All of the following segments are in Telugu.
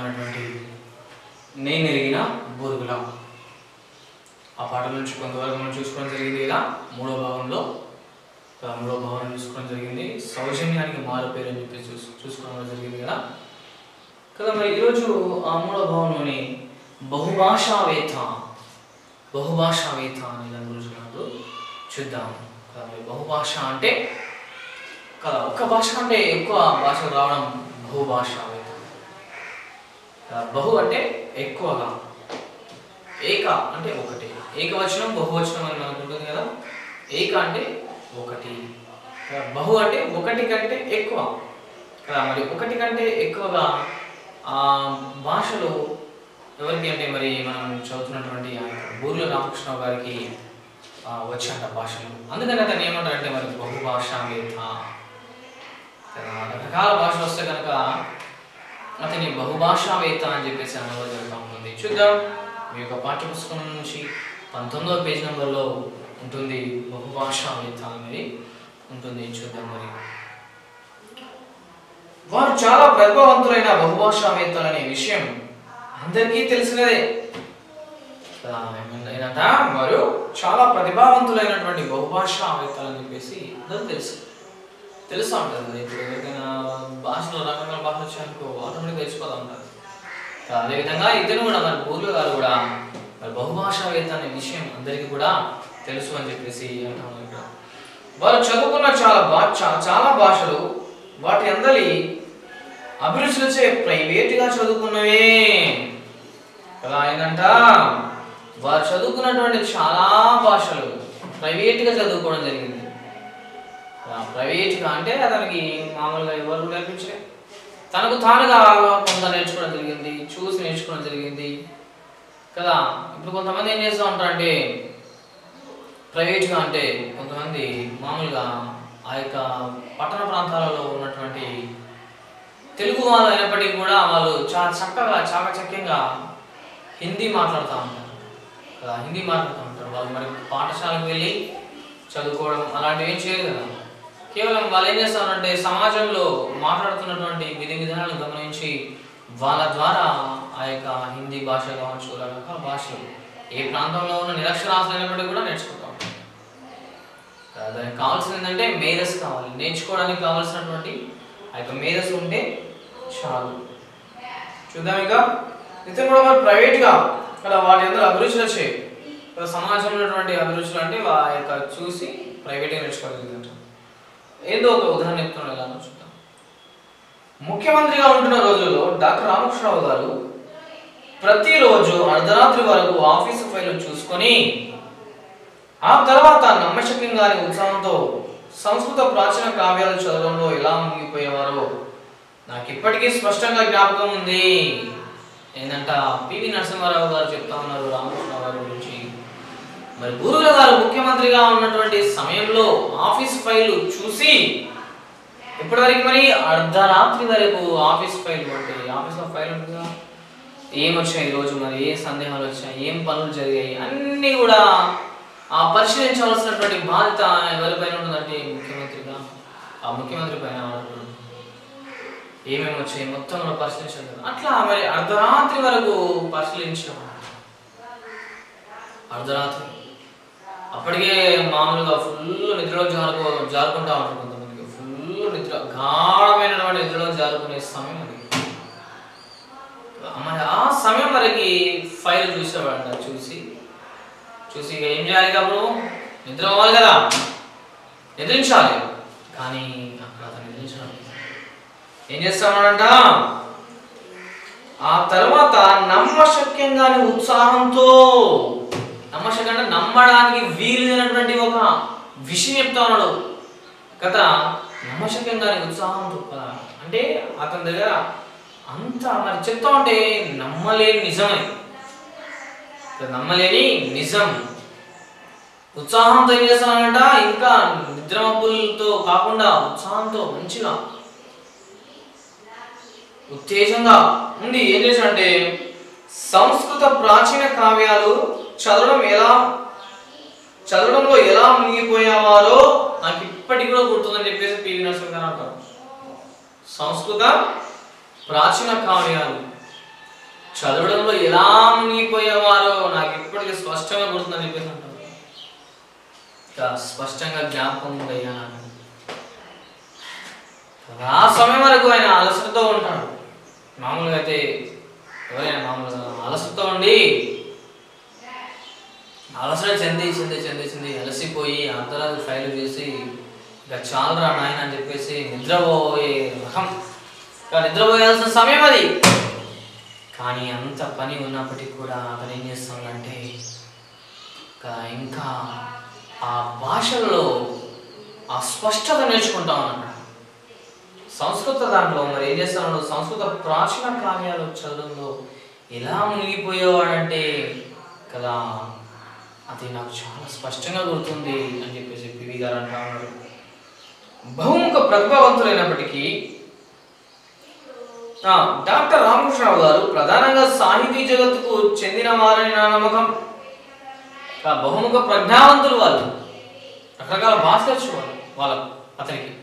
పాడినటువంటి నేను ఎరిగిన బోరుగుల ఆ పాట నుంచి కొంతవరకు మనం చూసుకోవడం జరిగింది కదా మూడో భాగంలో ఆ మూడో భాగం చూసుకోవడం జరిగింది సౌజన్యానికి మారు పేరు అని చెప్పి చూసు చూసుకోవడం జరిగింది కదా కదా మరి ఈరోజు ఆ మూడో భాగంలోని బహుభాషావేత్త బహుభాషావేత్త అనే దాని గురించి మనకు చూద్దాం కదా మరి బహుభాష అంటే కదా ఒక్క భాష కంటే ఎక్కువ భాషలు రావడం బహుభాషావేత్త కదా, బహు అంటే ఎక్కువగా ఏక అంటే ఒకటి ఏకవచనం బహువచనం అని మనకు ఉంటుంది కదా ఏక అంటే ఒకటి కదా, బహు అంటే ఒకటి కంటే ఎక్కువ కదా మరి ఒకటి కంటే ఎక్కువగా ఆ భాషలు ఎవరికి అంటే మరి మనం చదువుతున్నటువంటి ఆ యొక్క బూర్ల రామకృష్ణ గారికి ఆ, వచ్చాట భాషలు అందుకని అతను ఏమంటారంటే మరి బహుభాషావేత్త కదా, రకరకాల భాషలు వస్తే కనుక అతని బహుభాషావేత్త అని చెప్పేసి అనవడం జరుగుతూ ఉంటుంది చూద్దాం మీ యొక్క పాఠ్యపుస్తకం నుంచి పంతొమ్మిదవ పేజ్ నెంబర్లో ఉంటుంది బహుభాషావేత్త అనేది ఉంటుంది చూద్దాం మరి వారు చాలా ప్రతిభావంతులైన బహుభాషావేత్తలనే విషయం అందరికీ తెలిసినదే ఆ, ఏంటంట వారు చాలా ప్రతిభావంతులైనటువంటి బహుభాషావేత్తలు అని చెప్పేసి అందరూ తెలుసు తెలుసా ఉంటుంది కదా ఇప్పుడు ఎవరికైనా భాషలో రకరకాల భాషలు వచ్చాయనుకో ఆటోమేటిక్ తెలిసిపోతూ ఉంటారు అదేవిధంగా ఇతను కూడా మరి పూర్వ గారు కూడా మరి బహుభాషావేత్త అనే విషయం అందరికీ కూడా తెలుసు అని చెప్పేసి అంటాము ఇక్కడ వారు చదువుకున్న చాలా భా చా- చాలా భాషలు వాటి అందరి అభిరుచులచే ప్రైవేట్గా చదువుకున్నవే కదా ఏంటంట వారు చదువుకున్నటువంటి చాలా భాషలు ప్రైవేట్గా చదువుకోవడం జరిగింది ఆ, ప్రైవేట్గా అంటే అతనికి మామూలుగా ఎవరు నేర్పించలే తనకు తానుగా కొంత నేర్చుకోవడం జరిగింది చూసి నేర్చుకోవడం జరిగింది కదా ఇప్పుడు కొంతమంది ఏం చేస్తూ ఉంటారంటే ప్రైవేట్గా అంటే కొంతమంది మామూలుగా ఆ యొక్క పట్టణ ప్రాంతాలలో ఉన్నటువంటి తెలుగు వాళ్ళు అయినప్పటికీ కూడా వాళ్ళు చాలా చక్కగా చాకచక్యంగా హిందీ మాట్లాడుతూ ఉంటారు కదా హిందీ మాట్లాడుతూ ఉంటారు వాళ్ళు మరి పాఠశాలకు వెళ్ళి చదువుకోవడం అలాంటివి ఏం చేయరు కదా కేవలం వాళ్ళు ఏం చేస్తారంటే సమాజంలో మాట్లాడుతున్నటువంటి విధి విధానాలను గమనించి వాళ్ళ ద్వారా ఆ యొక్క హిందీ భాష కావచ్చు రకరకాల భాషలు ఏ ప్రాంతంలో ఉన్న నిరక్షరాస్యులు అయినప్పటికీ కూడా నేర్చుకుంటూ ఉంటారు కదా, దానికి కావాల్సింది ఏంటంటే మేధస్సు కావాలి నేర్చుకోవడానికి కావాల్సినటువంటి ఆ యొక్క మేధస్సు ఉంటే చాలు చూద్దాం ఇక ఇతను కూడా మరి ప్రైవేట్గా కదా వాటి అందరూ అభిరుచులు వచ్చాయి కదా సమాజంలో ఉన్నటువంటి అభిరుచులు అంటే వా యొక్క చూసి ప్రైవేట్గా నేర్చుకోగలిగిందంట ఏదో ఒక ఉదాహరణ చెప్తున్నాను ఎలా చూద్దాం ముఖ్యమంత్రిగా ఉంటున్న రోజుల్లో డాక్టర్ రామకృష్ణరావు గారు ప్రతిరోజు అర్ధరాత్రి వరకు ఆఫీసు ఫైలు చూసుకొని ఆ తర్వాత నమ్మశక్యంగాని ఉత్సాహంతో సంస్కృత ప్రాచీన కావ్యాలు చదవడంలో ఎలా మునిగిపోయేవారో నాకు ఇప్పటికీ స్పష్టంగా జ్ఞాపకం ఉంది ఏంటంట పివి నరసింహారావు గారు చెప్తా ఉన్నారు రామకృష్ణ గారి గురించి మరి గురువుల గారు ముఖ్యమంత్రిగా ఉన్నటువంటి సమయంలో ఆఫీస్ ఫైలు చూసి ఇప్పటివరకు మరి అర్ధరాత్రి వరకు ఆఫీస్ ఫైల్ అంటే ఆఫీస్లో ఫైల్ ఉంటుంది కదా ఏం వచ్చాయి ఈరోజు మరి ఏ సందేహాలు వచ్చాయి ఏం పనులు జరిగాయి అన్నీ కూడా ఆ పరిశీలించవలసినటువంటి బాధ్యత ఎవరిపైన ఉంటుందంటే ముఖ్యమంత్రిగా ఆ ముఖ్యమంత్రి పైన ఉంటుంది. ఏమేమి వచ్చాయి మొత్తం కూడా పరిశీలించాలి కదా అట్లా మరి అర్ధరాత్రి వరకు పరిశీలించాం అర్ధరాత్రి అప్పటికే మామూలుగా ఫుల్ నిద్రలో జారుకో జారుకుంటా ఉంటారు కొంతమందికి ఫుల్ నిద్ర గాఢమైనటువంటి నిద్రలో జారుకునే సమయం అది మరి ఆ సమయం వరకు ఫైల్ చూసేవాడంట చూసి చూసి ఇక ఏం చేయాలి కాబట్టి నిద్ర అవ్వాలి కదా నిద్రించాలి కానీ అక్కడ అతను నిద్రించడం లేదు. ఏం చేస్తామనంట ఆ తర్వాత నమ్మశక్యంగాని ఉత్సాహంతో నమ్మశక్యం అంటే నమ్మడానికి వీలు లేనటువంటి ఒక విషయం చెప్తా ఉన్నాడు కథ నమ్మశక్యంగాని ఉత్సాహంతో కదా అంటే అతని దగ్గర అంత మరి చెప్తా ఉంటే నమ్మలేని నిజమని ఇక్కడ నమ్మలేని నిజం ఉత్సాహంతో ఏం చేస్తానంట ఇంకా నిద్రమబ్బులతో కాకుండా ఉత్సాహంతో మంచిగా ఉత్తేజంగా ఉండి ఏం చేశాడంటే సంస్కృత ప్రాచీన కావ్యాలు చదవడం ఎలా చదవడంలో ఎలా మునిగిపోయేవారో నాకు ఇప్పటికి కూడా గుర్తుందని చెప్పేసి పివి నరసింహ గారు అంటారు సంస్కృత ప్రాచీన కావ్యాలు చదవడంలో ఎలా మునిగిపోయేవారో నాకు ఇప్పటికీ స్పష్టంగా గుర్తుందని చెప్పేసి అంటారు ఇంకా స్పష్టంగా జ్ఞాపకం ఉందయ్యా నాకు ఆ సమయం వరకు ఆయన అలసటతో ఉంటాడు మామూలుగా అయితే ఎవరైనా మామూలుగా అలసటతో ఉండి అలసట చెంది చెంది చెంది చెంది అలసిపోయి అంతరాలు ఫైల్ చేసి ఇక చాలరా నాయన అని చెప్పేసి నిద్రపోయే రకం ఇక నిద్రపోయాల్సిన సమయం అది కానీ అంత పని ఉన్నప్పటికీ కూడా అతను ఏం చేస్తాడంటే ఇక ఇంకా ఆ భాషల్లో ఆ స్పష్టత నేర్చుకుంటా ఉన్నాడు సంస్కృత దాంట్లో మరి ఏం చేస్తాడు సంస్కృత ప్రాచీన కావ్యాలు చదవడంలో ఎలా మునిగిపోయేవాడంటే కదా అది నాకు చాలా స్పష్టంగా గుర్తుంది అని చెప్పేసి పివి గారు అంటా ఉన్నారు బహుముఖ ప్రతిభావంతులైనప్పటికీ ఆ, డాక్టర్ రామకృష్ణరావు గారు ప్రధానంగా సాహితీ జగత్తుకు చెందిన వారని నా నమ్మకం ఆ బహుముఖ ప్రజ్ఞావంతులు వాళ్ళు రకరకాల భాష తెలుసు వాళ్ళు వాళ్ళకు అతనికి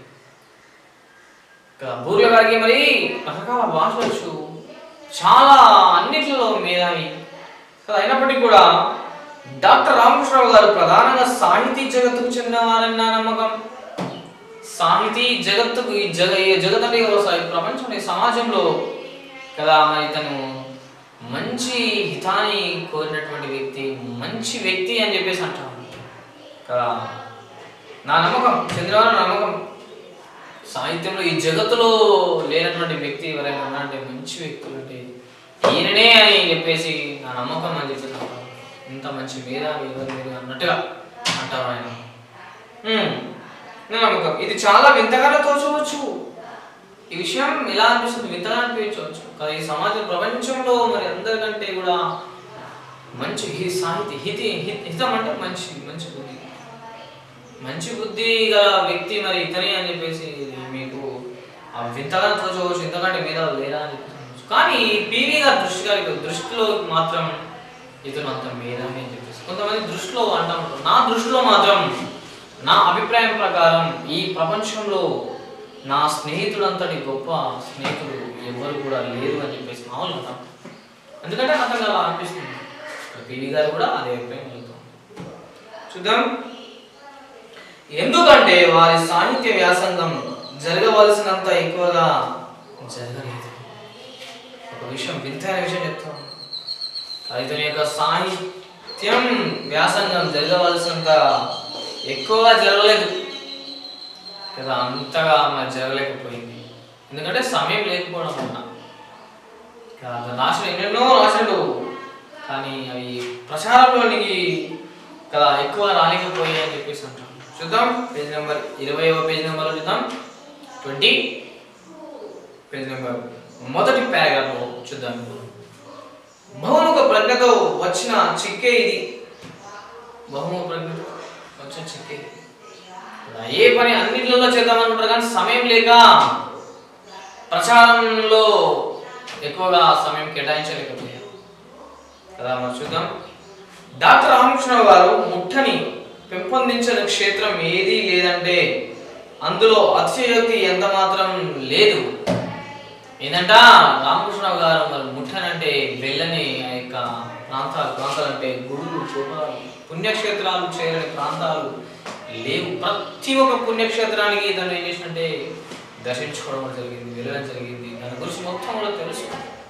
ఇక బూర్ల గారికి మరి రకరకాల భాష తెలుసు చాలా అన్నిటిలో మేధావి కదా అయినప్పటికీ కూడా డాక్టర్ రామకృష్ణరావు గారు ప్రధానంగా సాహితీ జగత్తుకు చెందిన వారని నా నమ్మకం సాహితీ జగత్తుకు ఈ జగ ఈ జగత్ అంటే వ్యవసాయ ప్రపంచంలో ఈ సమాజంలో కదా మరి తను మంచి హితాన్ని కోరినటువంటి వ్యక్తి మంచి వ్యక్తి అని చెప్పేసి అంటాం కదా నా నమ్మకం చంద్రబాబు నమ్మకం సాహిత్యంలో ఈ జగత్తులో లేనటువంటి వ్యక్తి ఎవరైనా ఉన్నారంటే మంచి వ్యక్తులు అంటే ఈయననే అని చెప్పేసి నా నమ్మకం అని చెప్పేసి అంటారు ఇంత మంచి మేధావి ఎవరు లేరు అన్నట్టుగా అంటారు ఆయన ఉమ్, నా నమ్మకం ఇది చాలా వింతగానే తోచవచ్చు ఈ విషయం ఎలా అనిపిస్తుంది వింతగా అనిపించవచ్చు కానీ ఈ సమాజం ప్రపంచంలో మరి అందరికంటే కూడా మంచి హి సాహితీ హితి హిత- హితం అంటే మంచి మంచి బుద్ధి మంచి బుద్ధి గల వ్యక్తి మరి ఇతనే అని చెప్పేసి మీకు ఆ వింతగా తోచవచ్చు ఇంతకంటే మీద లేరా అని చెప్పేసి అనవచ్చు. కానీ పీవీ గారి దృష్టి గారి దృష్టిలో మాత్రం ఇతను అంత మేధావి అని చెప్పేసి కొంతమంది దృష్టిలో అంటా ఉంటారు నా దృష్టిలో మాత్రం నా అభిప్రాయం ప్రకారం ఈ ప్రపంచంలో నా స్నేహితుడంతటి గొప్ప స్నేహితుడు ఎవరు కూడా లేరు అని చెప్పేసి మామూలు అంటాం ఎందుకంటే అతను అలా అనిపిస్తుంది పీవీ గారు కూడా అదే అభిప్రాయం కలుగుతాం చూద్దాం ఎందుకంటే వారి సాహిత్య వ్యాసంగం జరగవలసినంత ఎక్కువగా జరగలేదు ఒక విషయం వింతైన విషయం చెప్తాను ఇతని యొక్క సాహిత్యం వ్యాసంగం జరగవలసినంత ఎక్కువగా జరగలేదు కదా అంతగా మరి జరగలేకపోయింది ఎందుకంటే సమయం లేకపోవడం వల్ల కదా అతను రాసిన ఎన్నెన్నో రాశాడు కానీ అవి ప్రచారంలోనికి కదా ఎక్కువ రాలేకపోయాయి అని చెప్పేసి అంటాం చూద్దాం పేజ్ నెంబర్ ఇరవైవ పేజ్ నెంబర్లో చూద్దాం ట్వంటీ పేజ్ నెంబర్ మొదటి పారాగ్రాఫ్ చూద్దాం బహుముఖ ప్రజ్ఞతో వచ్చిన చిక్కే ఇది బహుముఖ ప్రజ్ఞతో వచ్చిన చిక్కే ఇది. ఇలా ఏ పని అన్నింటిలో చేద్దామనుకుంటారు కానీ సమయం లేక ప్రచారంలో ఎక్కువగా సమయం కేటాయించలేకపోయారు కదా మనం చూద్దాం డాక్టర్ రామకృష్ణ గారు ముట్టని పెంపొందించిన క్షేత్రం ఏదీ లేదంటే అందులో అతిశయోక్తి ఎంత మాత్రం లేదు ఏంటంట రామకృష్ణరావు గారు మరి ముట్టనంటే వెళ్ళని ఆ యొక్క ప్రాంతాలు ప్రాంతాలు అంటే గుడులు చూడాలు పుణ్యక్షేత్రాలు చేరని ప్రాంతాలు లేవు ప్రతి ఒక్క పుణ్యక్షేత్రానికి తను ఏం చేసినట్టే దర్శించుకోవడం జరిగింది వెళ్ళడం జరిగింది దాని గురించి మొత్తం కూడా తెలుసు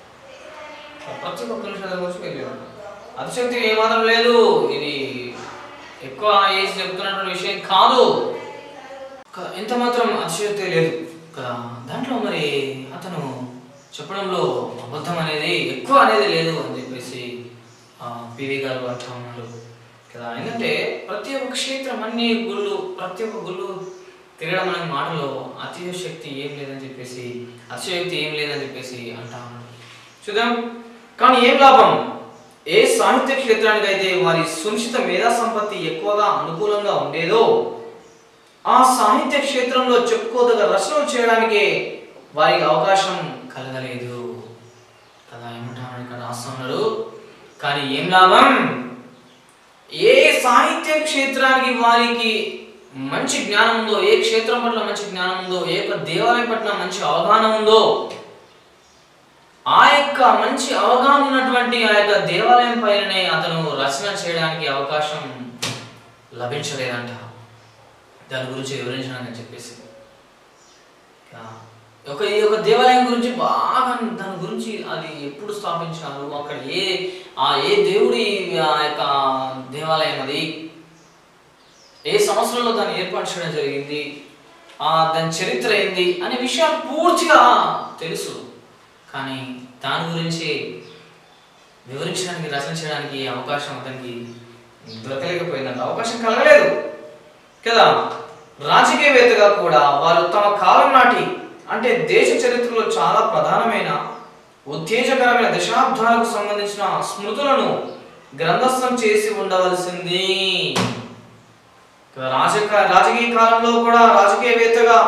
ప్రతి ఒక్క పుణ్యక్షేత్రం గురించి వెళ్ళాడు అతిశక్తి ఏమాత్రం లేదు ఇది ఎక్కువ ఏజ్ చెప్తున్నటువంటి విషయం కాదు క- ఎంత మాత్రం అతిశయోక్తి లేదు కదా దాంట్లో మరి అతను చెప్పడంలో అబద్ధం అనేది ఎక్కువ అనేది లేదు అని చెప్పేసి ఆ, పివి గారు అంటూ ఉన్నారు కదా ఎందుకంటే ప్రతి ఒక్క క్షేత్రం అన్ని గుళ్ళు ప్రతి ఒక్క గుళ్ళు తిరగడం అనే మాటలో అతిశక్తి ఏం లేదని చెప్పేసి అతిశయోక్తి ఏం లేదని చెప్పేసి అంటా ఉన్నారు చూద్దాం కానీ ఏం లాభం ఏ సాహిత్య క్షేత్రానికి అయితే వారి సునిశ్చిత మేధా సంపత్తి ఎక్కువగా అనుకూలంగా ఉండేదో ఆ సాహిత్య క్షేత్రంలో చెప్పుకోదగ రచనలు చేయడానికి వారికి అవకాశం కలగలేదు కదా ఏమంటారు ఇక్కడ రాస్తున్నారు కానీ ఏం లాభం ఏ సాహిత్య క్షేత్రానికి వారికి మంచి జ్ఞానం ఉందో ఏ క్షేత్రం పట్ల మంచి జ్ఞానం ఉందో ఏ యొక్క దేవాలయం పట్ల మంచి అవగాహన ఉందో ఆ యొక్క మంచి అవగాహన ఉన్నటువంటి ఆ యొక్క దేవాలయం పైననే అతను రచన చేయడానికి అవకాశం లభించలేదంట దాని గురించి వివరించడానికి చెప్పేసి ఆ, ఒక ఈ యొక్క దేవాలయం గురించి బాగా దాని గురించి అది ఎప్పుడు స్థాపించారు అక్కడ ఏ ఆ ఏ దేవుడి ఆ యొక్క దేవాలయం అది ఏ సంవత్సరంలో దాన్ని ఏర్పాటు చేయడం జరిగింది ఆ దాని చరిత్ర ఏంది అనే విషయాలు పూర్తిగా తెలుసు కానీ దాని గురించి వివరించడానికి రచన చేయడానికి అవకాశం అతనికి దొరకలేకపోయిందంట అవకాశం కలగలేదు కదా రాజకీయవేత్తగా కూడా వారు తమ కాలం నాటి అంటే దేశ చరిత్రలో చాలా ప్రధానమైన ఉత్తేజకరమైన దశాబ్దాలకు సంబంధించిన స్మృతులను గ్రంథస్థం చేసి ఉండవలసింది రాజక రాజకీయ కాలంలో కూడా రాజకీయవేత్తగా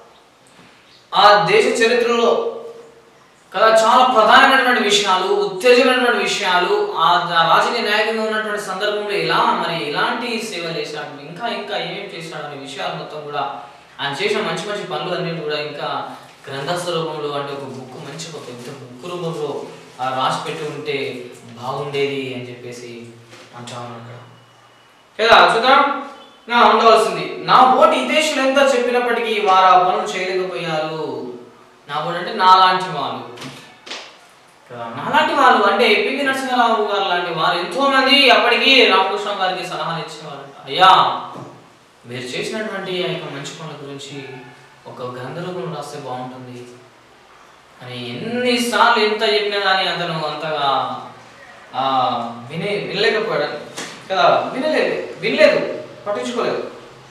ఆ దేశ చరిత్రలో కదా చాలా ప్రధానమైనటువంటి విషయాలు ఉత్తేజమైనటువంటి విషయాలు ఆ ఆ రాజకీయ నాయకుడిగా ఉన్నటువంటి సందర్భంలో ఎలా మరి ఎలాంటి సేవలు చేశాడు ఇంకా ఇంకా ఏమేమి చేశాడు అనే విషయాలు మొత్తం కూడా ఆయన చేసిన మంచి మంచి పనులు అన్నిటి కూడా ఇంకా గ్రంథస్థ రూపంలో అంటే ఒక బుక్ మంచి ఒక పెద్ద బుక్ రూపంలో ఆ రాసి పెట్టి ఉంటే బాగుండేది అని చెప్పేసి అంటా ఉన్నాడు కదా చూద్దాం నా ఉండవలసింది నా ఓటు హితేషులు ఎంత చెప్పినప్పటికీ వారు ఆ పనులు చేయలేకపోయారు నా ఓటు అంటే నాలాంటి వాళ్ళు కదా, నాలాంటి వాళ్ళు అంటే పివి నరసింహారావు గారు లాంటి వారు ఎంతో మంది అప్పటికి రామకృష్ణ గారికి సలహాలు ఇచ్చేవారు అయ్యా మీరు చేసినటువంటి ఆ యొక్క మంచి పనుల గురించి ఒక గ్రంథ రూపంలో రాస్తే బాగుంటుంది అని ఎన్నిసార్లు ఎంత చెప్పినా కానీ అతను అంతగా ఆ, వినే వినలేకపోయాడు కదా వినలేదు వినలేదు పట్టించుకోలేదు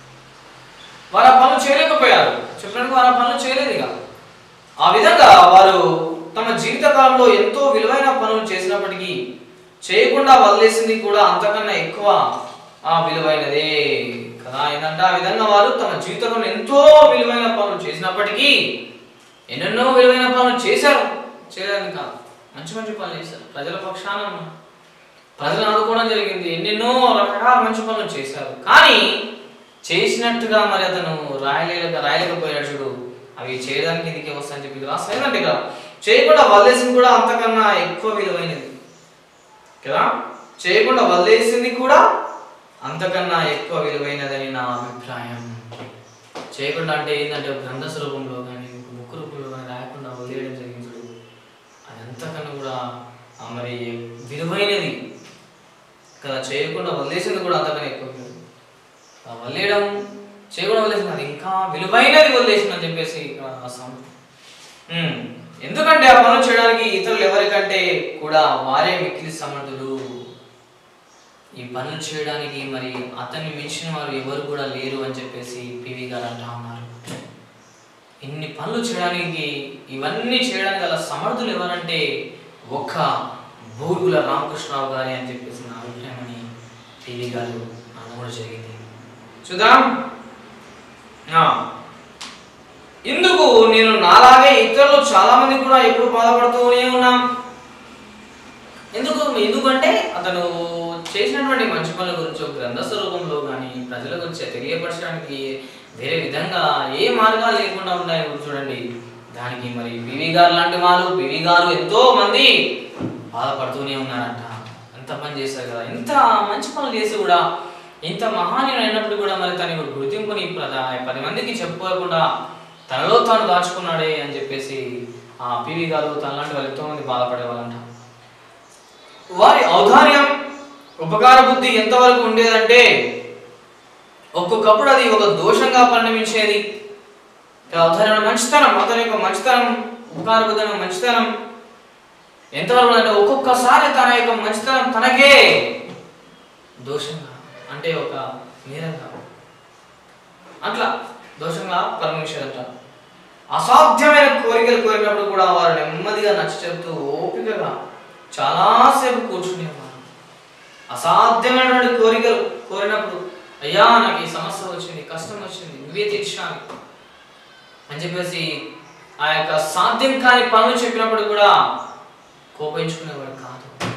వారు ఆ పనులు చేయలేకపోయారు చెప్పినట్టు వారు ఆ పనులు చేయలేదు ఇక ఆ విధంగా వారు తమ జీవిత కాలంలో ఎంతో విలువైన పనులు చేసినప్పటికీ చేయకుండా వదిలేసింది కూడా అంతకన్నా ఎక్కువ ఆ విలువైనదే కదా ఏంటంటే ఆ విధంగా వారు తమ జీవితంలో ఎంతో విలువైన పనులు చేసినప్పటికీ ఎన్నెన్నో విలువైన పనులు చేశారు చేయడానికి కాదు మంచి మంచి పనులు చేశారు ప్రజల పక్షాన ప్రజలను ఆదుకోవడం జరిగింది ఎన్నెన్నో రకరకాల మంచి పనులు చేశారు కానీ చేసినట్టుగా మరి అతను రాయలేక రాయలేకపోయాడు చూడు అవి చేయడానికి ఇదికే వస్తాయని చెప్పి రాస్తాయంటే ఇక్కడ చేయకుండా వదిలేసింది కూడా అంతకన్నా ఎక్కువ విలువైనది కదా చేయకుండా వదిలేసింది కూడా అంతకన్నా ఎక్కువ విలువైనదని నా అభిప్రాయం చేయకుండా అంటే ఏంటంటే ఒక గ్రంథ రూపంలో కానీ ఒక బుక్ రూపంలో కానీ రాయకుండా వదిలేయడం జరిగింది చూడు అది అంతకన్నా కూడా ఆ మరి విలువైనది కదా చేయకుండా వదిలేసింది కూడా అంతకన్నా ఎక్కువ విలువ. ఆ వదిలేయడం చేయకుండా వదిలేసింది అది ఇంకా విలువైనది వదిలేసింది అని చెప్పేసి ఇక్కడ రాస్తాం ఉమ్, ఎందుకంటే ఆ పనులు చేయడానికి ఇతరులు ఎవరికంటే కూడా వారే మిక్కిలి సమర్థులు ఈ పనులు చేయడానికి మరి అతన్ని మించిన వారు ఎవరు కూడా లేరు అని చెప్పేసి పివి గారు అంటా ఉన్నారు ఇన్ని పనులు చేయడానికి ఇవన్నీ చేయడానికి గల సమర్థులు ఎవరంటే ఒక్క భూగుల రామకృష్ణరావు గారి అని చెప్పేసి నా అభిప్రాయం అని పివి గారు అనడం జరిగింది చూద్దాం ఆ. ఇందుకు నేను నాలాగే ఇతరులు చాలా మంది కూడా ఎప్పుడు బాధపడుతూనే ఉన్నాం ఎందుకు ఎందుకంటే అతను చేసినటువంటి మంచి పనుల గురించి ఒక గ్రంథస్థ రూపంలో కానీ ప్రజల గురించి తెలియపరచడానికి వేరే విధంగా ఏ మార్గాలు లేకుండా ఉన్నాయి ఇప్పుడు చూడండి దానికి మరి పివి గారు లాంటి వాళ్ళు పివి గారు ఎంతో మంది బాధపడుతూనే ఉన్నారంట ఎంత పని చేశారు కదా ఎంత మంచి పనులు చేసి కూడా ఇంత మహానీయుడు అయినప్పుడు కూడా మరి తన గుర్తింపుని ప్రధా పది మందికి చెప్పుకోకుండా తనలో తాను దాచుకున్నాడే అని చెప్పేసి ఆ పివి గారు తనలాంటి వాళ్ళు ఎంతో మంది బాధపడేవాళ్ళంట వారి ఔదార్యం ఉపకార బుద్ధి ఎంతవరకు ఉండేదంటే ఒక్కొక్కప్పుడు అది ఒక దోషంగా పరిణమించేది ఔదార్యం మంచితనం అతని యొక్క మంచితనం ఉపకార బుద్ధి అనే మంచితనం ఎంతవరకు అంటే ఒక్కొక్కసారి తన యొక్క మంచితనం తనకే దోషంగా అంటే ఒక నేరంగా అట్లా దోషంగా పరిణమించేదంట అసాధ్యమైన కోరికలు కోరినప్పుడు కూడా వారు నెమ్మదిగా నచ్చ చెబుతూ ఓపికగా చాలాసేపు కూర్చునేవారు అసాధ్యమైనటువంటి కోరికలు కోరినప్పుడు అయ్యా నాకు ఈ సమస్య వచ్చింది కష్టం వచ్చింది నువ్వే తీర్చాలి అని చెప్పేసి ఆ యొక్క సాధ్యం కాని పనులు చెప్పినప్పుడు కూడా కోపించుకునేవాడు కాదు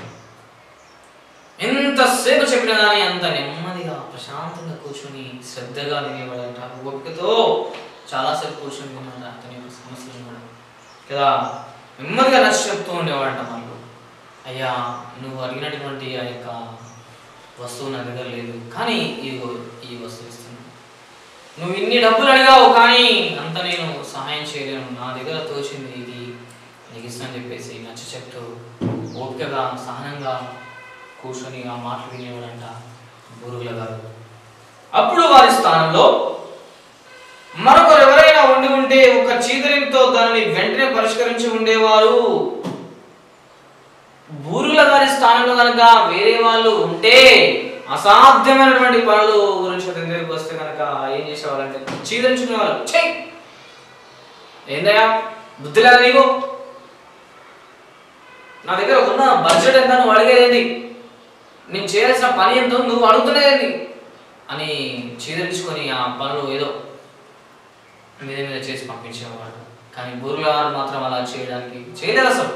ఎంతసేపు చెప్పినా కానీ అంత నెమ్మదిగా ప్రశాంతంగా కూర్చొని శ్రద్ధగా వినేవాడంట ఓపికతో చాలాసేపు కూర్చొని విన్నాడు అతని యొక్క సమస్యలను కూడా కదా నెమ్మదిగా నచ్చ చెప్తూ ఉండేవాడంట మనకు అయ్యా నువ్వు అడిగినటువంటి ఆ యొక్క వస్తువు నా దగ్గర లేదు కానీ ఇదిగో ఈ వస్తువు ఇస్తున్నాను నువ్వు ఇన్ని డబ్బులు అడిగావు కానీ అంత నేను సహాయం చేయలేను నా దగ్గర తోచింది ఇది నీకు ఇస్తాను చెప్పేసి నచ్చ చెప్తూ ఓపికగా సహనంగా కూర్చొని ఆ మాటలు వినేవాడంట బూరుగుల గారు అప్పుడు వారి స్థానంలో మరొకరు ఎవరైనా ఉండి ఉంటే ఒక చీదరింతో దానిని వెంటనే పరిష్కరించి ఉండేవారు బూరుల గారి స్థానంలో కనుక వేరే వాళ్ళు ఉంటే అసాధ్యమైనటువంటి పనులు గురించి అతని దగ్గరికి వస్తే కనుక ఏం చేసేవాళ్ళంటే చీదరించుకునే వాళ్ళు చెయ్యి ఏందయ్యా బుద్ధి లేదా నీకు నా దగ్గర ఉన్న బడ్జెట్ ఎంత నువ్వు అడిగేది నేను చేయాల్సిన పని ఎంతో నువ్వు అడుగుతున్నది అని చీదరించుకొని ఆ పనులు ఏదో మీద మీద చేసి పంపించేవాడు కానీ బూర్ల గారు మాత్రం అలా చేయడానికి చేయలేదు అసలు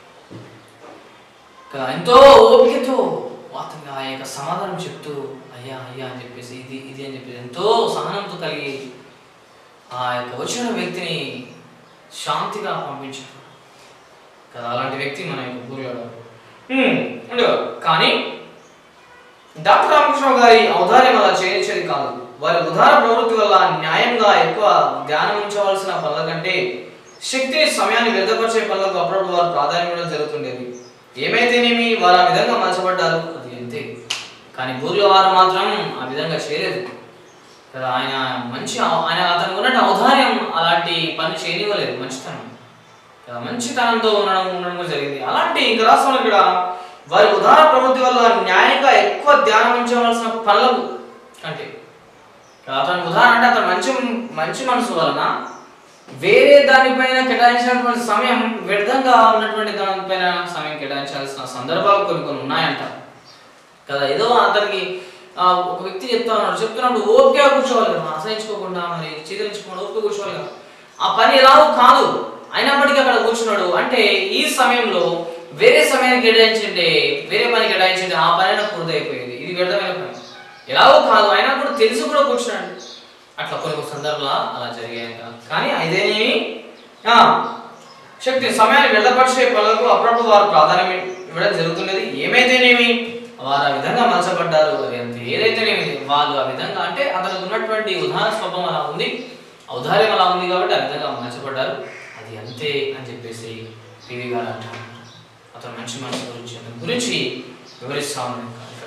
కదా, ఎంతో ఓపికతో అతనికి ఆ యొక్క సమాధానం చెప్తూ అయ్యా అయ్యా అని చెప్పేసి ఇది ఇది అని చెప్పేసి ఎంతో సహనంతో కలిగి ఆ యొక్క వచ్చిన వ్యక్తిని శాంతిగా పంపించాడు కదా అలాంటి వ్యక్తి మన యొక్క బూర్ల గారు హ్మ్, ఉండేవారు. కానీ డాక్టర్ రామకృష్ణ గారి ఔదార్యం అలా చేయించేది కాదు వారి ఉదార ప్రవృత్తి వల్ల న్యాయంగా ఎక్కువ ధ్యానం ఉంచవలసిన పనుల కంటే శక్తిని సమయాన్ని వ్యర్థపరిచే పనులకు అప్పుడప్పుడు వారు ప్రాధాన్యం ఇవ్వడం జరుగుతుండేది ఏమైతేనేమి వారు ఆ విధంగా మలచబడ్డారు అది అంతే కానీ ఊర్లో వారు మాత్రం ఆ విధంగా చేయలేదు కదా ఆయన మంచి ఆయన అతనికి ఉన్నట్టు ఔదార్యం అలాంటి పని చేయనివ్వలేదు మంచితనం కదా, మంచితనంతో ఉండడం ఉండడం కూడా జరిగింది అలాంటి ఇంకా రాష్ట్రంలో ఇక్కడ వారి ఉదార ప్రవృత్తి వల్ల న్యాయంగా ఎక్కువ ధ్యానం ఉంచవలసిన పనులకు అంటే అతని ఉదాహరణ అంటే అతను మంచి మంచి మనసు వలన వేరే దానిపైన కేటాయించినటువంటి సమయం వ్యర్థంగా ఉన్నటువంటి దానిపైన సమయం కేటాయించాల్సిన సందర్భాలు కొన్ని కొన్ని ఉన్నాయంట కదా ఏదో అతనికి ఆ, ఒక వ్యక్తి చెప్తా ఉన్నాడు చెప్తున్నప్పుడు ఓపిక కూర్చోవాలి కదా అసహించుకోకుండా మరి చీదరించుకోకుండా ఓపిక కూర్చోవాలి కదా ఆ పని ఎలాగో కాదు అయినప్పటికీ అక్కడ కూర్చున్నాడు అంటే ఈ సమయంలో వేరే సమయాన్ని కేటాయించింటే వేరే పని కేటాయించింటే ఆ పని నాకు పూర్తయిపోయేది ఇది వ్యర్థమైన పని ఎలాగో కాదు అయినా కూడా తెలిసి కూడా కూర్చున్నాడు అట్లా కొన్ని కొన్ని సందర్భాలు అలా జరిగాయి కానీ ఇదేనేమి ఆ, శక్తి సమయాన్ని వ్యర్థపరిచే పనులకు అప్పుడప్పుడు వారు ప్రాధాన్యం ఇవ్వడం జరుగుతున్నది ఏమైతేనేమి వారు ఆ విధంగా మలచబడ్డారు అది అంతే ఏదైతేనేమి వాళ్ళు ఆ విధంగా అంటే అతనికి ఉన్నటువంటి ఉదాహరణ స్వభావం అలా ఉంది ఔదార్యం అలా ఉంది కాబట్టి ఆ విధంగా మలచబడ్డారు అది అంతే అని చెప్పేసి పివి గారు అంటారు అతను మంచి మనసు గురించి అతని గురించి వివరిస్తా ఉన్నాను ఇక్కడ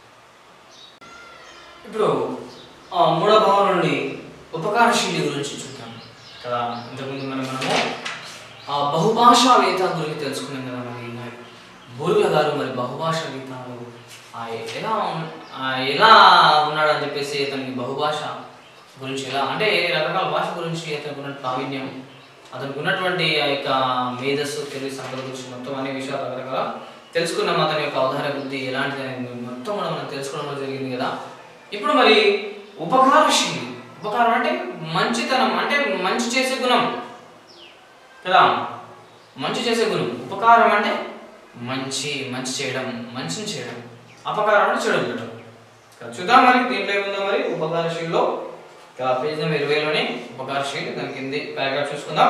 ఇప్పుడు ఆ మూడో భావం నుండి ఉపకారశీలి గురించి చూద్దాం కదా ఇంతకుముందు మనం మనము ఆ బహుభాషావేత్త గురించి తెలుసుకున్నాం కదా మరి బోరుల గారు మరి బహుభాషా వేత్తాలు ఆ ఎలా ఉన్- ఆ ఎలా ఉన్నాడు అని చెప్పేసి అతనికి బహుభాష గురించి ఎలా అంటే రకరకాల భాష గురించి అతనికి ఉన్న ప్రావీణ్యం అతనికి ఉన్నటువంటి ఆ యొక్క మేధస్సు తెలివి సంపద గురించి మొత్తం అనే విషయాలు రకరకాల తెలుసుకున్నాం అతని యొక్క అవధార బుద్ధి ఎలాంటిది అనేది మొత్తం కూడా మనం తెలుసుకోవడం కూడా జరిగింది కదా ఇప్పుడు మరి ఉపకారశీలి ఉపకారం అంటే మంచితనం అంటే మంచి చేసే గుణం కదా మంచి చేసే గుణం ఉపకారం అంటే మంచి మంచి చేయడం మంచిని చేయడం అపకారం అంటే చెడు చేయడం కదా, చూద్దాం మరి దీంట్లో ఏముందో మరి ఉపకారశీలిలో కదా, పేజ్ నెంబర్ ఇరవైలోనే ఉపకారశీలి దాని కింది పారాగ్రాఫ్ చూసుకుందాం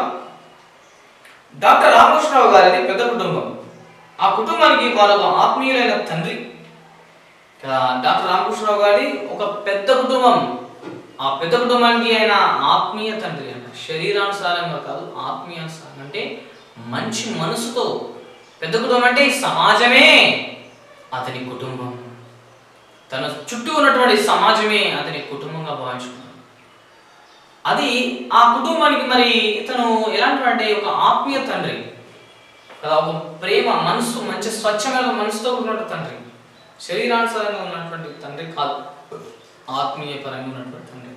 డాక్టర్ రామకృష్ణరావు గారిది పెద్ద కుటుంబం ఆ కుటుంబానికి వారు ఆత్మీయులైన తండ్రి కదా, డాక్టర్ రామకృష్ణరావు గారి ఒక పెద్ద కుటుంబం ఆ పెద్ద కుటుంబానికి ఆయన ఆత్మీయ తండ్రి అంట శరీరానుసారంగా కాదు ఆత్మీయానుసారంగా అంటే మంచి మనసుతో పెద్ద కుటుంబం అంటే ఈ సమాజమే అతని కుటుంబం తన చుట్టూ ఉన్నటువంటి సమాజమే అతని కుటుంబంగా భావించుకున్నాడు అది ఆ కుటుంబానికి మరి ఇతను ఎలాంటి అంటే ఒక ఆత్మీయ తండ్రి కదా ఒక ప్రేమ మనసు మంచి స్వచ్ఛమైన మనసుతో ఉన్నటువంటి తండ్రి శరీరానుసారంగా ఉన్నటువంటి తండ్రి కాదు ఆత్మీయ పరంగా ఉన్నటువంటి తండ్రి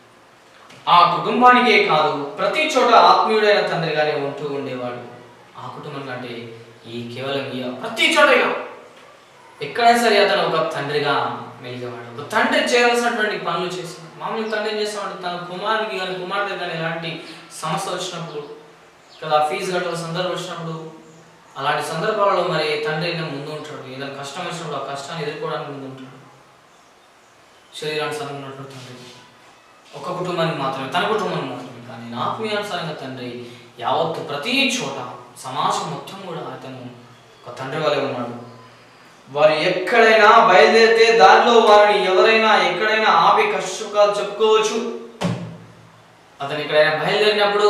ఆ కుటుంబానికే కాదు ప్రతి చోట ఆత్మీయుడైన తండ్రిగానే ఉంటూ ఉండేవాడు ఆ కుటుంబం కంటే ఈ కేవలం ఈ ప్రతి చోట ఇక ఎక్కడైనా సరే అతను ఒక తండ్రిగా మెలిగేవాడు ఒక తండ్రి చేయాల్సినటువంటి పనులు చేసి మామూలుగా తండ్రి ఏం చేస్తామంటే తన కుమారుడికి కానీ కుమార్తె కానీ ఎలాంటి సమస్య వచ్చినప్పుడు కదా ఫీజు కట్టాల సందర్భం వచ్చినప్పుడు అలాంటి సందర్భాలలో మరి తండ్రి అయినా ముందు ఉంటాడు ఏదైనా కష్టం వచ్చినప్పుడు ఆ కష్టాన్ని ఎదుర్కోవడానికి ముందు ఉంటాడు శరీరానుసారంగా ఉన్నటువంటి తండ్రి ఒక కుటుంబానికి మాత్రమే తన కుటుంబానికి మాత్రమే కానీ నా ఆత్మీయానుసారంగా తండ్రి యావత్తు ప్రతి చోట సమాజం మొత్తం కూడా అతను ఒక తండ్రి వలె ఉన్నాడు వారు ఎక్కడైనా బయలుదేరితే దారిలో వారిని ఎవరైనా ఎక్కడైనా ఆపి కష్టసుఖాలు చెప్పుకోవచ్చు అతను ఎక్కడైనా బయలుదేరినప్పుడు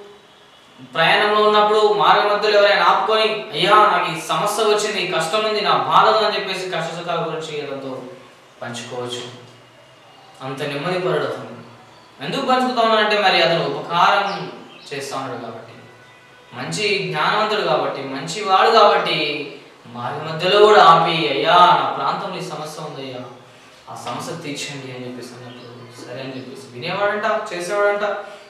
ప్రయాణంలో ఉన్నప్పుడు మార్గ మధ్యలో ఎవరైనా ఆపుకొని అయ్యా నాకు ఈ సమస్య వచ్చింది ఈ కష్టం ఉంది నా బాధ ఉంది" అని చెప్పేసి కష్ట సుఖాల గురించి అతనితో పంచుకోవచ్చు అంత నెమ్మది పరుడు అతను ఎందుకు పంచుకుతా ఉన్నాడంటే మరి అతను ఉపకారం చేస్తా ఉన్నాడు కాబట్టి మంచి జ్ఞానవంతుడు కాబట్టి మంచివాడు కాబట్టి మార్గ మధ్యలో కూడా ఆపి అయ్యా నా ప్రాంతంలో ఈ సమస్య ఉందయ్యా ఆ సమస్య తీర్చండి అని చెప్పేసి అన్నప్పుడు సరే అని చెప్పేసి వినేవాడంట చేసేవాడంట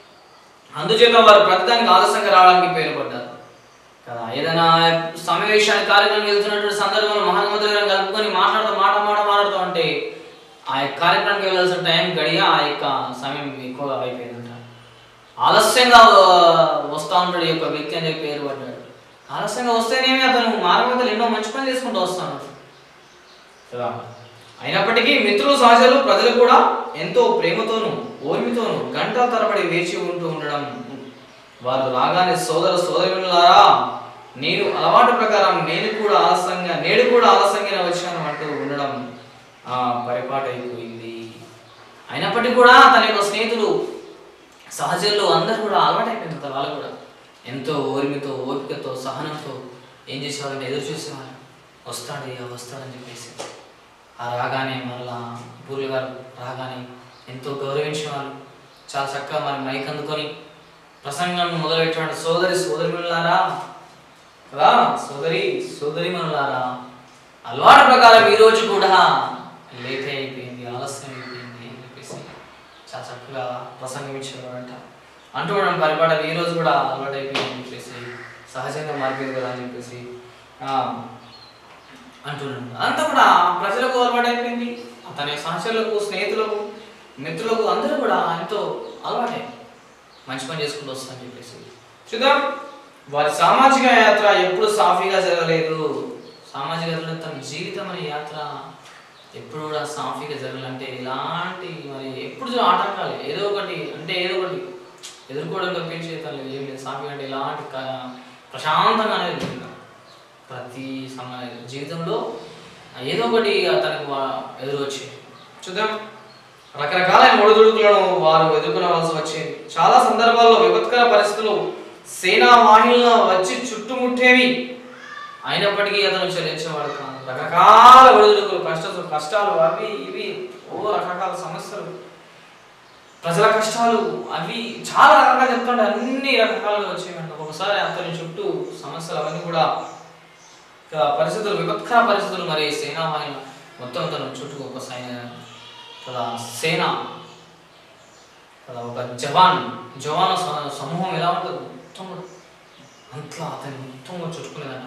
అందుచేత వారు ప్రతిదానికి ఆలస్యంగా రావడానికి పేరు పడ్డారు కదా ఏదైనా సమావేశానికి కార్యక్రమం వెళ్తున్నటువంటి సందర్భంలో మహాత్ముల గారిని కలుపుకొని మాట్లాడుతూ మాట మాట మాట్లాడుతూ ఉంటే ఆ యొక్క కార్యక్రమానికి వెళ్ళాల్సిన టైం గడియ ఆ యొక్క సమయం ఎక్కువగా అయిపోయిందంట ఆలస్యంగా ఆ, వస్తా ఉంటాడు ఈ యొక్క వ్యక్తి అని చెప్పి పేరు పడ్డాడు ఆలస్యంగా వస్తేనేమి అతను మార్గంలో ఎన్నో మంచి పని చేసుకుంటూ వస్తాడు కదా అయినప్పటికీ మిత్రులు సహజలు ప్రజలు కూడా ఎంతో ప్రేమతోనూ ఓర్మితోనూ గంటల తరబడి వేచి ఉంటూ ఉండడం వారు రాగానే సోదర సోదరులారా నేను అలవాటు ప్రకారం నేను కూడా ఆలస్యంగా నేడు కూడా ఆలస్యంగా వచ్చాను అంటూ ఉండడం ఆ పరిపాటు అయిపోయింది అయినప్పటికీ కూడా తన యొక్క స్నేహితులు సహచరులు అందరూ కూడా అలవాటైపోయింది కదా వాళ్ళు కూడా ఎంతో ఓర్మితో ఓపికతో సహనంతో ఏం చేసేవాళ్ళని ఎదురు చూసేవాళ్ళు వస్తాడు ఇక వస్తాడని చెప్పేసి ఆ రాగానే మళ్ళా పూర్లు గారు రాగానే ఎంతో గౌరవించేవాళ్ళు చాలా చక్కగా మరి మైక్ అందుకొని ప్రసంగం మొదలుపెట్టాడు సోదరి సోదరిమణులారా కదా సోదరి సోదరిమణులారా అలవాటు ప్రకారం ఈ రోజు కూడా లేట్ అయిపోయింది ఆలస్యం అయిపోయింది అని చెప్పేసి చాలా చక్కగా ప్రసంగం ఇచ్చేవాడంట అంటూ ఉండడం పరిపాటలు ఈ రోజు కూడా అలవాటు అయిపోయింది అని చెప్పేసి సహజంగా మారిపోయింది కదా అని చెప్పేసి ఆ, అంటున్నాడు అంతా కూడా ప్రజలకు అలవాటు అయిపోయింది అతని సహచరులకు స్నేహితులకు మిత్రులకు అందరూ కూడా ఎంతో అలవాటే మంచి పని చేసుకుంటూ వస్తామని చెప్పేసి చూద్దాం వారి సామాజిక యాత్ర ఎప్పుడు సాఫీగా జరగలేదు సామాజిక యాత్ర తన జీవితం అనే యాత్ర ఎప్పుడు కూడా సాఫీగా జరగాలంటే ఎలాంటి మరి ఎప్పుడు చూ- ఆటంకాలు ఏదో ఒకటి అంటే ఏదో ఒకటి ఎదుర్కోవడం తప్పించి తను ఏం లేదు సాఫీగా అంటే ఎలాంటి క- ప్రశాంతంగా అనేది లేదు ఇంకా. ప్రతి సమ జీవితంలో ఏదో ఒకటి తనకు వా- ఎదురు వచ్చేది చూద్దాం రకరకాలైన ఒడిదుడుకులను వారు ఎదుర్కొనవలసి వచ్చేది చాలా సందర్భాల్లో విపత్కర పరిస్థితులు సేనా వాహినులను వచ్చి చుట్టుముట్టేవి అయినప్పటికీ అతను చెల్లించేవాడు కాదు రకరకాల ఒడిదుడుకులు కష్ట కష్టాలు అవి ఇవి ఓ రకరకాల సమస్యలు ప్రజల కష్టాలు అవి చాలా రకాలుగా చెప్తుంటే అన్ని రకాలుగా వచ్చేవంట ఒకసారి అతని చుట్టూ సమస్యలు అవన్నీ కూడా ఇక పరిస్థితులు విపత్కర పరిస్థితులు మరి సేనా వాహిని మొత్తం తన చుట్టూ ఒక సైన్య కదా సేన కదా ఒక జవాన్ జవాన్ స- సమూహం ఎలా ఉంటుంది మొత్తం కూడా అంతా అతని మొత్తం కూడా చుట్టుకునేదంట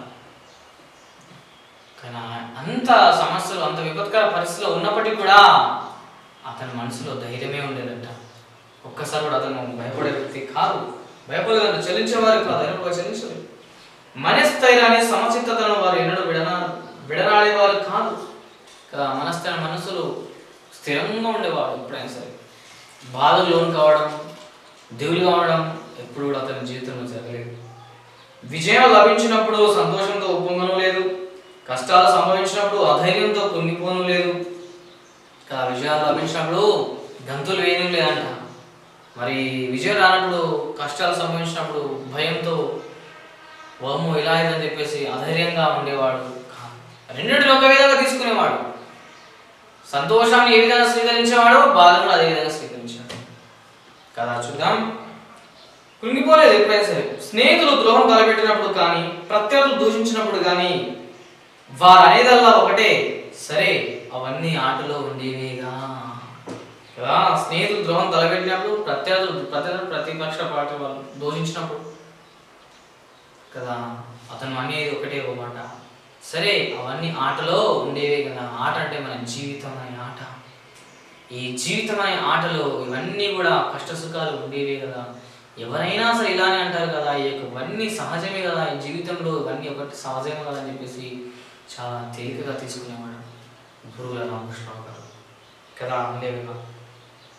కానీ అంత సమస్యలు అంత విపత్కర పరిస్థితిలో ఉన్నప్పటికీ కూడా అతని మనసులో ధైర్యమే ఉండేదంట ఒక్కసారి కూడా అతను భయపడే వ్యక్తి కాదు భయపడేదంట చెల్లించేవారు కాదు ఆయన కూడా చెల్లించలేదు మనస్థైర్యాన్ని సమచిత్తతను వారు ఎన్నడూ విడనా విడనాడేవారు కాదు కదా మనస్థైర్య మనసులు స్థిరంగా ఉండేవాడు ఎప్పుడైనా సరే బాధలు లోన్ కావడం దిగులు కావడం ఎప్పుడు కూడా అతని జీవితంలో జరగలేదు విజయం లభించినప్పుడు సంతోషంతో ఉప్పొంగను లేదు కష్టాలు సంభవించినప్పుడు అధైర్యంతో కుంగిపోను లేదు కదా విజయాలు లభించినప్పుడు గంతులు వేయడం లేదంట మరి విజయం రానప్పుడు కష్టాలు సంభవించినప్పుడు భయంతో ఓమో ఇలా అయిందని చెప్పేసి అధైర్యంగా ఉండేవాడు కాదు రెండింటిని ఒక విధంగా తీసుకునేవాడు సంతోషాన్ని ఏ విధంగా స్వీకరించేవాడు బాధను కూడా అదే విధంగా స్వీకరించాడు కదా చూద్దాం కృంగిపోలేదు ఎప్పుడైనా సరే స్నేహితులు ద్రోహం తలపెట్టినప్పుడు కానీ ప్రత్యర్థులు దూషించినప్పుడు కానీ వారు అనేదల్లా ఒకటే సరే అవన్నీ ఆటలో ఉండేవిగా కదా స్నేహితులు ద్రోహం తలపెట్టినప్పుడు ప్రత్యర్థులు ప్రత్యర్థులు ప్రతిపక్ష పార్టీ వాళ్ళు దూషించినప్పుడు కదా అతను అనేది ఒకటే ఒక మాట సరే అవన్నీ ఆటలో ఉండేవే కదా ఆట అంటే మన జీవితం అనే ఆట ఈ జీవితం అనే ఆటలో ఇవన్నీ కూడా కష్ట సుఖాలు ఉండేవే కదా ఎవరైనా సరే ఇలానే అంటారు కదా ఈ యొక్క ఇవన్నీ సహజమే కదా ఈ జీవితంలో ఇవన్నీ ఒకటి సహజమే కదా అని చెప్పేసి చాలా తేలికగా తీసుకునేవాడు గురువుల రామకృష్ణరావు గారు కదా అందేవిగా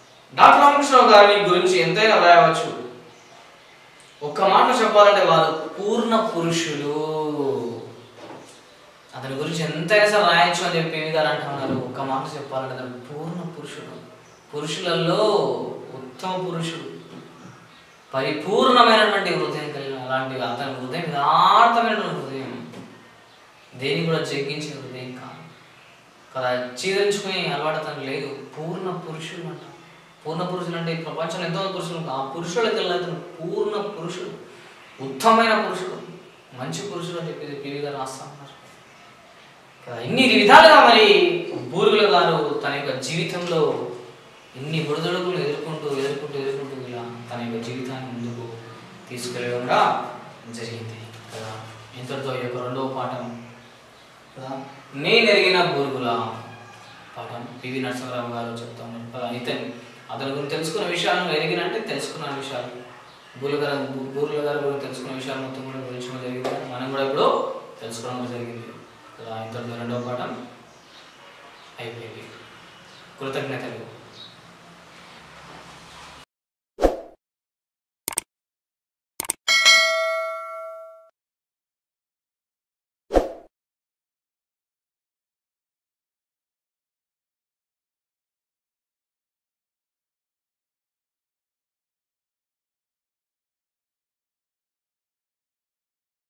డాక్టర్ రామకృష్ణరావు గారిని గురించి ఎంతైనా వ్రాయవచ్చు ఒక్క మాట చెప్పాలంటే వారు పూర్ణ పురుషులు అతని గురించి ఎంతైనా సరే రాయొచ్చు అని చెప్పి ఏమి గారు అంటున్నారు ఒక్క మాట చెప్పాలంటే అతను పూర్ణ పురుషుడు పురుషులలో ఉత్తమ పురుషుడు పరిపూర్ణమైనటువంటి హృదయం కలిగిన అలాంటి అతని హృదయం యథార్థమైన హృదయం దేని కూడా జగ్గించిన హృదయం కాదు కదా చీదరించుకునే అలవాటు అతనికి లేదు పూర్ణ పురుషుడు అంట పూర్ణ పురుషులు అంటే ఈ ప్రపంచంలో ఎంతో పురుషులు ఉన్నారు. ఆ పురుషులకు అతను పూర్ణ పురుషుడు ఉత్తమమైన పురుషుడు మంచి పురుషుడు అని చెప్పి పివి గారు రాస్తా ఉన్నారు కదా ఇన్ని విధాలుగా మరి బూరుగుల గారు తన యొక్క జీవితంలో ఇన్ని బుడదొడుకులు ఎదుర్కొంటూ ఎదుర్కొంటూ ఎదుర్కొంటూ ఇలా తన యొక్క జీవితాన్ని ముందుకు తీసుకెళ్ళడంగా జరిగింది కదా ఇంతటితో ఈ యొక్క రెండవ పాఠం కదా నేను ఎరిగిన బూరుగుల పాఠం పివి నరసింహరావు గారు చెప్తా ఉన్నారు కదా ఇతను అతని గురించి తెలుసుకున్న విషయాలను ఎరిగిన అంటే తెలుసుకున్న విషయాలు బూరుల గారు బూరుల గారి గురించి తెలుసుకున్న విషయాలు మొత్తం కూడా గురించడం జరిగింది మనం కూడా ఇప్పుడు తెలుసుకోవడం జరిగింది కదా ఇంతటితో రెండవ పాఠం అయిపోయింది కృతజ్ఞతలు